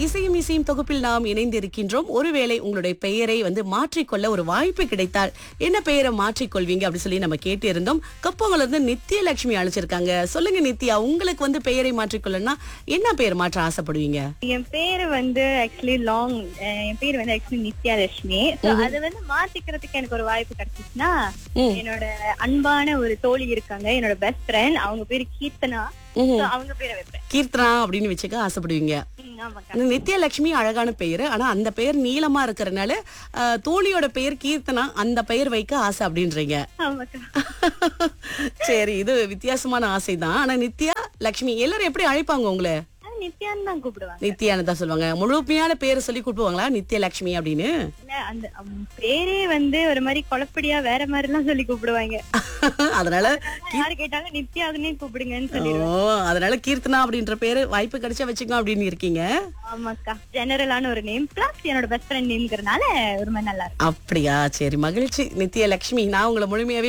இசையும் இசையும் தொகுப்பில் நாம் இணைந்து இருக்கின்றோம் ஒருவேளை உங்களுடைய பெயரை வந்து மாற்றிக்கொள்ள ஒரு வாய்ப்பு கிடைத்தால் என்ன பெயரை மாற்றிக்கொள்வீங்க அப்படி சொல்லி நம்ம கேட்டு இருந்தோம் கப்பவங்கள இருந்து நித்யலட்சுமி அழைச்சிருக்காங்க சொல்லுங்க நித்யா உங்களுக்கு வந்து பெயரை மாற்றிக்கொள்ளனா என்ன பெயர் மாற்ற ஆசைப்படுவீங்க என் பேரு வந்து ஆக்சுவலி லாங் என் பேர் வந்து ஆக்சுவலி நித்யா லட்சுமி So, அதை வந்து மாத்திக்கிறதுக்கு எனக்கு ஒரு வாய்ப்பு கிடைச்சிச்சுன்னா ம். என்னோட அன்பான ஒரு தோழி இருக்காங்க என்னோட பெஸ்ட் ஃப்ரெண்ட் அவங்க பேரு கீர்த்தனா ம்ஹும். So, அவங்க பேரை வைப்பேன் கீர்த்தனா அப்படின்னு வச்சுக்க ஆசைப்படுவீங்க ம், ஆமாக்கா நித்யலட்சுமி அழகான பெயர் ஆனா அந்த பெயர் நீளமா இருக்கறனால அஹ், தோழியோட பெயர் கீர்த்தனா அந்த பெயர் வைக்க ஆசை அப்படின்றீங்க ஆமாக்கா சரி இது வித்தியாசமான ஆசைதான் ஆனா நித்யா லட்சுமி எல்லாரும் எப்படி அழைப்பாங்க உங்களை ஆனா, நித்யான்னு தான் கூப்பிடுவாங்க நித்யான்னு தான் சொல்லுவாங்க முழுமையான பேரை சொல்லி கூப்பிடுவாங்களா நித்ய லட்சுமி அப்படின்னு இல்ல, அந்த அம், பேரே வந்து ஒரு மாதிரி குழப்படியா வேற மாதிரி எல்லாம் சொல்லி கூப்பிடுவாங்க அதனால யாரு கேட்டாலும் நித்யாதுன்னே கூப்பிடுங்கன்னு ஓ சொல்லி அதனால கீர்த்தனா அப்படின்ற பேரு வாய்ப்பு கிடைச்சா வச்சுக்கோ அப்படின்னு இருக்கீங்க ஆமாக்கா ஜெனரலான ஒரு நேம் பிளஸ் என்னோட பெஸ்ட் ஃப்ரெண்ட் நேம்ங்கிறதுனால ஒரு மாதிரி நல்லா இருக்கும் அப்படியா சரி மகிழ்ச்சி நித்ய லட்சுமி நான் உங்களை முழுமையாவே